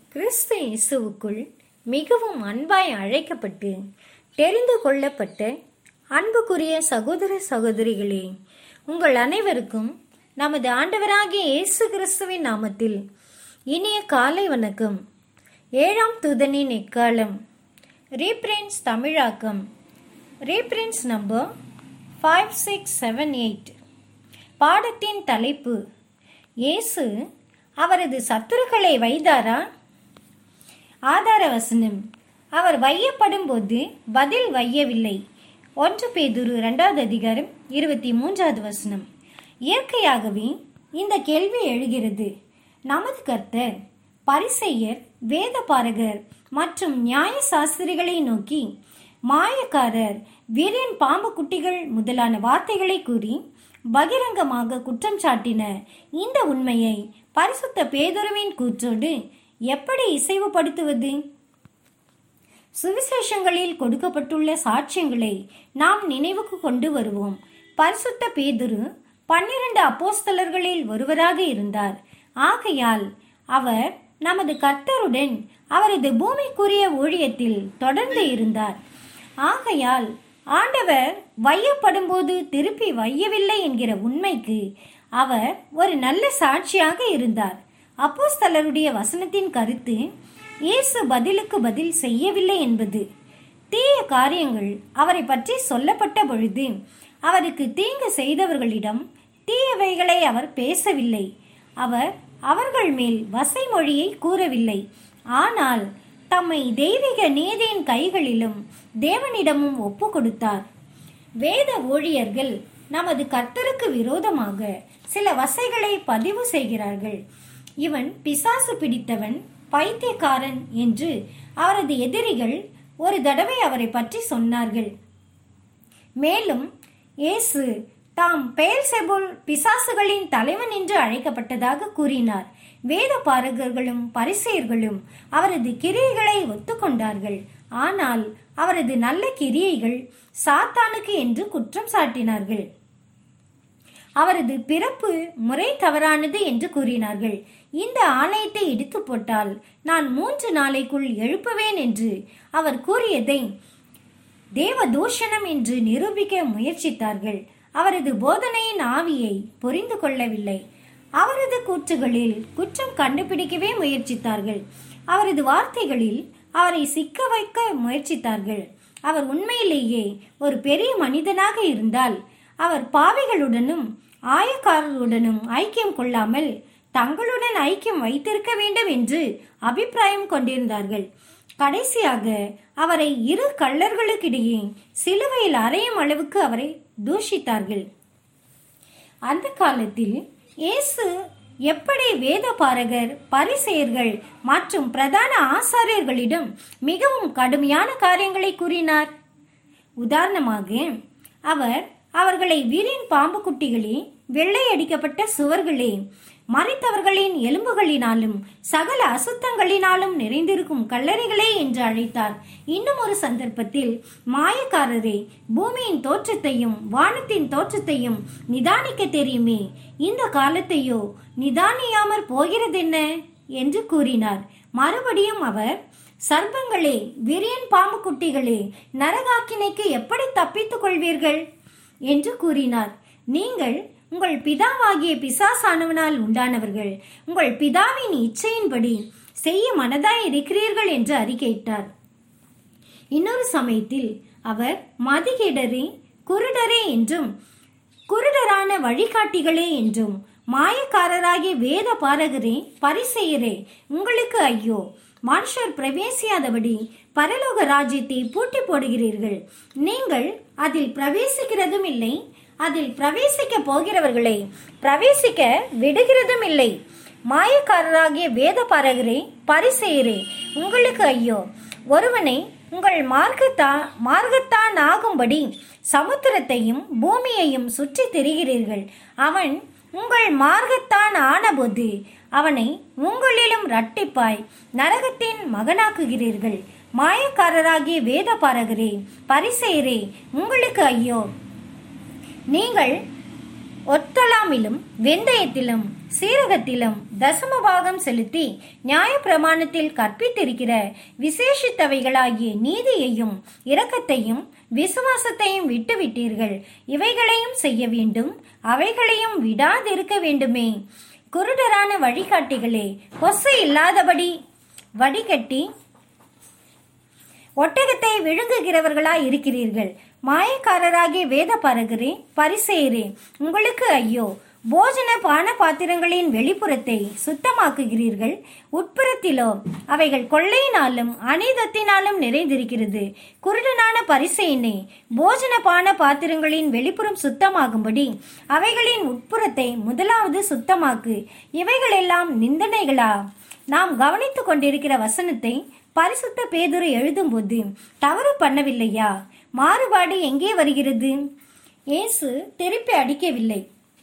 கிறிஸ்து இயேசுவுக்குள் மிகவும் அன்பாய் அழைக்கப்பட்டு தெரிந்து கொள்ளப்பட்ட அன்புக்குரிய சகோதர சகோதரிகளே உங்கள் அனைவருக்கும் நமது ஆண்டவராகிய இயேசு கிறிஸ்துவின் நாமத்தில் இனிய காலை வணக்கம் ஏழாம் தூதனின் எக்காலம் ரீப்ரின்ஸ் தமிழாக்கம் reprints number five six seven eight பாடத்தின் தலைப்பு இயேசு அவரது சத்துருக்களை வைத்தாரா ஆதார வசனம் அவர் வையப்படும் போது பதில் வையவில்லை ஒன்று பேதுரு இரண்டாவது அதிகாரம் இருபத்தி மூன்றாவது வசனம் இயற்கையாகவே இந்த கேள்வி எழுகிறது நமது கர்த்தர் பரிசெயர் வேத பாரகர் மற்றும் நியாய சாஸ்திரிகளை நோக்கி மாயக்காரர் வீரியன் பாம்பு குட்டிகள் முதலான வார்த்தைகளை கூறி பகிரங்கமாக குற்றம் சாட்டின இந்த உண்மையை பரிசுத்த பேதுருவின் கூற்றோடு எப்படி இசைவுபடுத்துவது சுவிசேஷங்களில் கொடுக்கப்பட்டுள்ள சாட்சியங்களை நாம் நினைவுக்கு கொண்டு வருவோம் பரிசுத்த பேதுரு பன்னிரண்டு அப்போஸ்தலர்களில் ஒருவராக இருந்தார் ஆகையால் அவர் நமது கர்த்தருடன் அவரது பூமிக்குரிய ஊழியத்தில் தொடர்ந்து இருந்தார் ஆகையால் ஆண்டவர் வையப்படும் போது திருப்பி வையவில்லை என்கிற உண்மைக்கு அவர் ஒரு நல்ல சாட்சியாக இருந்தார் அப்போஸ்தலருடைய வசனத்தின் கருத்து இயேசு பதிலுக்கு பதில் செய்யவில்லை என்பது தீய காரியங்கள் அவரை பற்றி சொல்லப்பட்ட பொழுது அவருக்கு தீங்கு செய்தவர்களிடம் தீயவைகளை அவர் பேசவில்லை அவர் அவர்கள் மேல் வசை மொழியை கூறவில்லை ஆனால் தம்மை தெய்வீக நீதியின் கைகளிலும் தேவனிடமும் ஒப்பு கொடுத்தார் வேத ஊழியர்கள் நமது கர்த்தருக்கு விரோதமாக சில வசைகளை பதிவு செய்கிறார்கள் இவன் பிசாசு பிடித்தவன் பைத்தியக்காரன் என்று அவரது எதிரிகள் ஒரு தடவை அவரை பற்றி சொன்னார்கள் மேலும் இயேசு தாம் பெயர் செபுல் பிசாசுகளின் தலைவன் என்று அழைக்கப்பட்டதாக கூறினார் வேத பாரகர்களும் பரிசெயர்களும் அவரது கிரியைகளை ஒத்துக்கொண்டார்கள் ஆனால் அவரது நல்ல கிரியைகள் சாத்தானுக்கு என்று குற்றம் சாட்டினார்கள் அவரது பிறப்பு முறை தவறானது என்று கூறினார்கள் இந்த ஆலயத்தை இடித்து போட்டால் நான் மூன்று நாளைக்குள் எழுப்புவேன் என்று அவர் கூறியதை தேவ தூஷணம் என்று நிரூபிக்க முயற்சித்தார்கள் அவரது போதனையின் ஆவியை புரிந்து கொள்ளவில்லை அவரது கூற்றுகளில் குற்றம் கண்டுபிடிக்கவே முயற்சித்தார்கள் அவரது வார்த்தைகளில் அவரை சிக்க வைக்க முயற்சித்தார்கள் அவர் உண்மையிலேயே ஒரு பெரிய மனிதனாக இருந்தால் அவர் பாவிகளுடனும் ஆயக்காரருடனும் ஐக்கியம் கொள்ளாமல் தங்களுடன் ஐக்கியம் வைத்திருக்க வேண்டும் என்று அபிப்பிராயம் கொண்டிருந்தார்கள் கடைசியாக அவரை இரு கள்ளர்களுக்கிடையே சிலுவையில் அறையும் அளவுக்கு அவரை தூஷித்தார்கள் அந்த காலத்தில் இயேசு எப்படி வேத பாரகர் பரிசெயர்கள் மற்றும் பிரதான ஆசாரியர்களிடம் மிகவும் கடுமையான காரியங்களை கூறினார் உதாரணமாக அவர் அவர்களை வீரின் பாம்பு குட்டிகளே வெள்ளை அடிக்கப்பட்ட சுவர்களே மறைத்தவர்களின் எலும்புகளினாலும் சகல அசுத்தங்களினாலும் நிறைந்திருக்கும் கல்லறைகளே என்று அழைத்தார் இன்னும் ஒரு சந்தர்ப்பத்தில் மாயக்காரரே பூமியின் தோற்றத்தையும் வானத்தின் தோற்றத்தையும் நிதானிக்க தெரியுமே இந்த காலத்தையோ நிதானியாமற் போகிறதென்ன என்று கூறினார் மறுபடியும் அவர் சர்ப்பங்களே விரியன் பாம்பு குட்டிகளே நரகாக்கினைக்கு எப்படி தப்பித்துக் கொள்வீர்கள் என்று கூறினார் நீங்கள் உங்கள் பிதாவாகிய பிசாசானவனால் உண்டானவர்கள் உங்கள் பிதாவின் இச்சையின்படி செய்ய மனதாய் இருக்கிறீர்கள் என்று அறிக்கையிட்டார் இன்னொரு சமயத்தில் அவர் மதிகேடரே குருடரே என்றும் குருடரான வழிகாட்டிகளே என்றும் மாயக்காரராகிய வேத பாரகரே பரிசெயரே உங்களுக்கு ஐயோ மனுஷர் பிரவேசியாதபடி பரலோக ராஜ்யத்தை பூட்டி போடுகிறீர்கள் நீங்கள் அதில் பிரவேசிக்கிறதும் இல்லை அதில் பிரவேசிக்க போகிறவர்களை பிரவேசிக்க விடுகிறதும் இல்லை மாயக்காரராகிய வேத பாரகரே பரிசெயரே உங்களுக்கு ஐயோ ஒருவனை உங்கள் மார்க்கத்தா மார்க்கத்தான் ஆகும்படி சமுத்திரத்தையும் பூமியையும் சுற்றி திரிகிறீர்கள் அவன் உங்கள் மார்க்கத்தான் ஆனபோது அவனை உங்களிலும் ரட்டிப்பாய் நரகத்தின் மகனாக்குகிறீர்கள் மாயக்காரராகிய வேத பாரகரே பரிசெயரே உங்களுக்கு ஐயோ நீங்கள் ஒத்தலாமிலும் வெந்தயத்திலும் சீரகத்திலும் தசம பாகம் செலுத்தி நியாயப்பிரமாணத்தில் கற்பித்திருக்கிற விசேஷித்தவைகளாகிய நீதியையும் இரக்கத்தையும் விசுவாசத்தையும் விட்டுவிட்டீர்கள் இவைகளையும் செய்ய வேண்டும் அவைகளையும் விடாதிருக்க வேண்டுமே குருடரான வழிகாட்டிகளே கொசு இல்லாதபடி வடிகட்டி ஒட்டகத்தை விழுங்குகிறவர்களாய் இருக்கிறீர்கள் மாயக்காரராகிய வேத பரகரே பரிசெயரே உங்களுக்கு ஐயோ போஜன பான பாத்திரங்களின் வெளிப்புறத்தை சுத்தமாக்குகிறீர்கள் உட்புறத்திலோ அவைகள் கொள்ளையினாலும் அநீதத்தினாலும் நிறைந்திருக்கிறது குருடனான பரிசெயனே போஜன பான பாத்திரங்களின் வெளிப்புறம் சுத்தமாகும்படி அவைகளின் உட்புறத்தை முதலாவது சுத்தமாக்கு இவைகளெல்லாம் நிந்தனைகளா நாம் கவனித்துக் கொண்டிருக்கிற வசனத்தை பரிசுத்த பேதுரு எழுதும்போது தவறு பண்ணவில்லையா மாறுபாடு எங்கே வருகிறது இயேசு திருப்பி அடிக்கவில்லை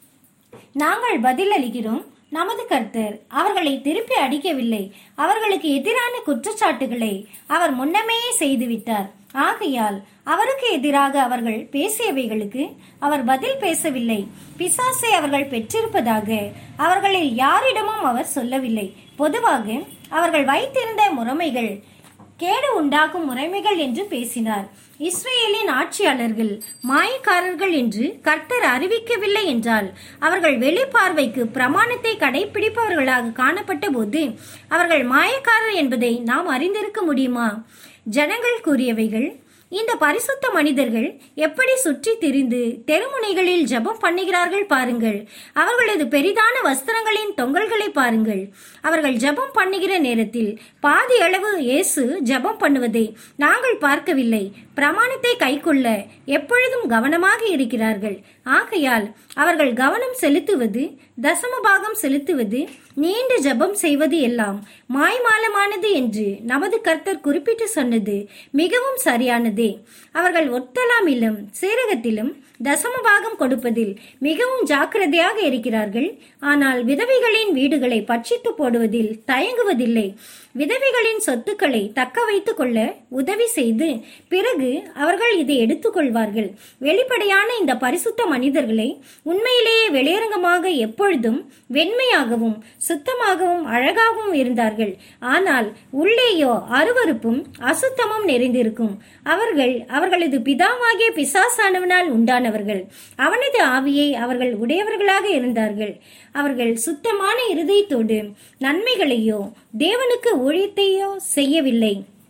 நாங்கள் பதிலளிக்கிறோம் நமது கர்த்தர் அவர்களை திருப்பி அடிக்கவில்லை அவர்களுக்கு எதிரான குற்றச்சாட்டுகளை அவர் முன்னமே செய்துவிட்டார் ஆகையால் அவருக்கு எதிராக அவர்கள் பேசியவைகளுக்கு அவர் பதில் பேசவில்லை பிசாசை அவர்கள் பெற்றிருப்பதாக அவர்களில் யாரிடமும் அவர் சொல்லவில்லை பொதுவாக அவர்கள் வைத்திருந்த முறைமைகள் கேடு உண்டாக்கும் முறைமைகள் என்று பேசினார் இஸ்ரேலின் ஆட்சியாளர்கள் மாயக்காரர்கள் என்று கர்த்தர் அறிவிக்கவில்லை என்றால் அவர்கள் வெளிப்பார்வைக்கு பிரமாணத்தை கடைபிடிப்பவர்களாக காணப்பட்ட போது அவர்கள் மாயக்காரர் என்பதை நாம் அறிந்திருக்க முடியுமா ஜனங்கள் கூறியவைகள் இந்த பரிசுத்த மனிதர்கள் எப்படி சுற்றி திரிந்து தெருமுனைகளில் ஜெபம் பண்ணுகிறார்கள் பாருங்கள் அவர்களது பெரிதான வஸ்திரங்களின் தொங்கல்களை பாருங்கள் அவர்கள் ஜெபம் பண்ணுகிற நேரத்தில் பாதி அளவு இயேசு ஜெபம் பண்ணுவதை நாங்கள் பார்க்கவில்லை பிரமாணத்தை கைக்கொள்ள எப்பொழுதும் கவனமாக இருக்கிறார்கள் ஆகையால் அவர்கள் கவனம் செலுத்துவது தசமபாகம் செலுத்துவது நீண்ட ஜெபம் செய்வது எல்லாம் மாய்மாலமானது என்று நமது கர்த்தர் குறிப்பிட்டு சொன்னது மிகவும் சரியானதே அவர்கள் ஒத்தலாமிலும் சீரகத்திலும் தசமபாகம் கொடுப்பதில் மிகவும் ஜாக்கிரதையாக இருக்கிறார்கள் ஆனால் விதவைகளின் வீடுகளை பட்சித்து போடுவதில் தயங்குவதில்லை விதவைகளின் சொத்துக்களை தக்க வைத்துக் கொள்ள உதவி செய்து பிறகு அவர்கள் இதை எடுத்துக்கொள்வார்கள் வெளிப்படையான இந்த பரிசுத்த மனிதர்களை உண்மையிலேயே வெளியரங்கமாக எப்பொழுதும் வெண்மையாகவும் சுத்தமாகவும் அழகாகவும் இருந்தார்கள் ஆனால் உள்ளேயோ அருவருப்பும் அசுத்தமும் நிறைந்திருக்கும் அவர்கள் அவர்களது பிதாவாகிய பிசாசானவனால் உண்டானவர்கள் அவனது ஆவியை அவர்கள் உடையவர்களாக இருந்தார்கள் அவர்கள் சுத்தமான இருதயத்தோடு நன்மைகளையோ தேவனுக்கு ஊழியத்தையோ செய்யவில்லை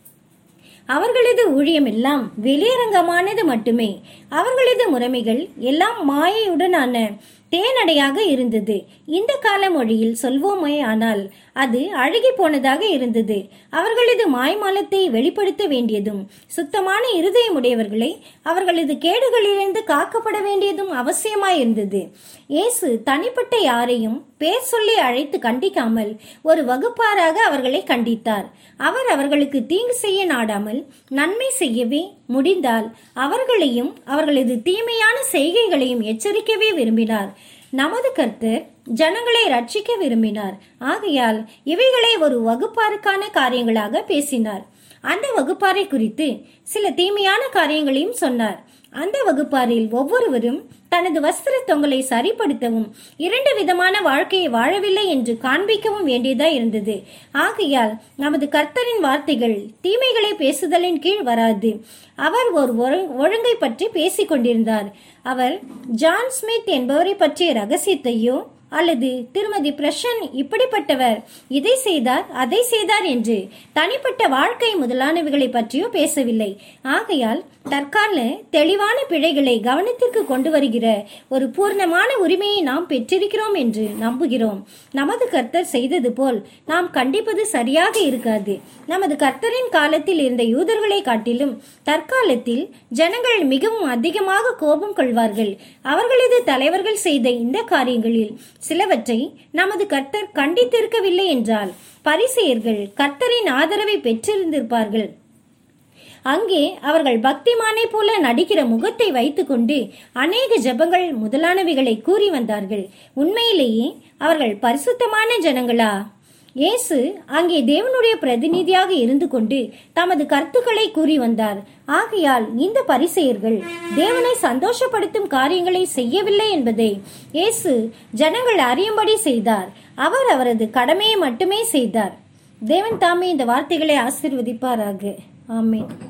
அவர்களது ஊழியமெல்லாம் வெளியரங்கமானது மட்டுமே அவர்களது முறைமைகள் எல்லாம் மாயையுடனான தேனடையாக இருந்தது இந்த கால மொழியில் சொல்வோமே ஆனால் அது அழுகி போனதாக இருந்தது அவர்களது மாய்மாலத்தை வெளிப்படுத்த வேண்டியதும் சுத்தமான இருதயமுடையவர்களை அவர்களது கேடுகளிலிருந்து காக்கப்பட வேண்டியதும் அவசியமாயிருந்தது இயேசு தனிப்பட்ட யாரையும் பேர் சொல்லி அழைத்து கண்டிக்காமல் ஒரு வகுப்பாராக அவர்களை கண்டித்தார் அவர் அவர்களுக்கு தீங்கு செய்ய நாடாமல் நன்மை செய்யவே முடிந்தால் அவர்களையும் அவர்களது தீமையான செய்கைகளையும் எச்சரிக்கவே விரும்பினார் நமது கர்த்தர் ஜனங்களை ரட்சிக்க விரும்பினார் ஆகையால் இவைகளை ஒரு வகுப்பாருக்கான காரியங்களாக பேசினார் அந்த வகுப்பாரை குறித்து சில தீமையான காரியங்களையும் சொன்னார் அந்த வகுப்பாரில் ஒவ்வொருவரும் தனது வஸ்திர தொங்கலை சரிப்படுத்தவும் இரண்டு விதமான வாழ்க்கையை வாழவில்லை என்று காண்பிக்கவும் வேண்டியதா இருந்தது ஆகையால் நமது கர்த்தரின் வார்த்தைகள் தீமைகளை பேசுதலின் கீழ் வராது அவர் ஒரு ஒழு- ஒழுங்கை பற்றி பேசிக் கொண்டிருந்தார் அவர் ஜான் ஸ்மித் என்பவரை பற்றிய ரகசியத்தையோ அல்லது திருமதி பிரஷன் இப்படிப்பட்டவர் இதை செய்தார் அதை செய்தார் என்று தனிப்பட்ட வாழ்க்கை முதலானவைகளை பற்றியோ பேசவில்லை ஆகையால் தற்கால தெளிவான பிழைகளை கவனத்திற்கு கொண்டு வருகிற ஒரு பூர்ணமான உரிமையை நாம் பெற்றிருக்கிறோம் என்று நம்புகிறோம் நமது கர்த்தர் செய்தது போல் நாம் கண்டிப்பது சரியாக இருக்காது நமது கர்த்தரின் காலத்தில் இருந்த யூதர்களை காட்டிலும் தற்காலத்தில் ஜனங்கள் மிகவும் அதிகமாக கோபம் கொள்வார்கள் அவர்களது தலைவர்கள் செய்த இந்த காரியங்களில் சிலவற்றை நமது கர்த்தர் கண்டித்திருக்கவில்லை என்றால் பரிசெயர்கள் கர்த்தரின் ஆதரவை பெற்றிருந்திருப்பார்கள் அங்கே அவர்கள் பக்திமானை போல நடிக்கிற முகத்தை வைத்துக்கொண்டு அநேக ஜெபங்கள் முதலானவைகளை கூறி வந்தார்கள் உண்மையிலேயே அவர்கள் பரிசுத்தமான ஜனங்களா இயேசு அங்கே தேவனுடைய பிரதிநிதியாக இருந்து கொண்டு தமது கருத்துக்களை கூறி வந்தார் ஆகையால் இந்த பரிசெயர்கள் தேவனை சந்தோஷப்படுத்தும் காரியங்களை செய்யவில்லை என்பதை இயேசு ஜனங்கள் அறியும்படி செய்தார் அவர் அவரது கடமையை மட்டுமே செய்தார் தேவன் தாமே இந்த வார்த்தைகளை ஆசீர்வதிப்பாராக ஆமென்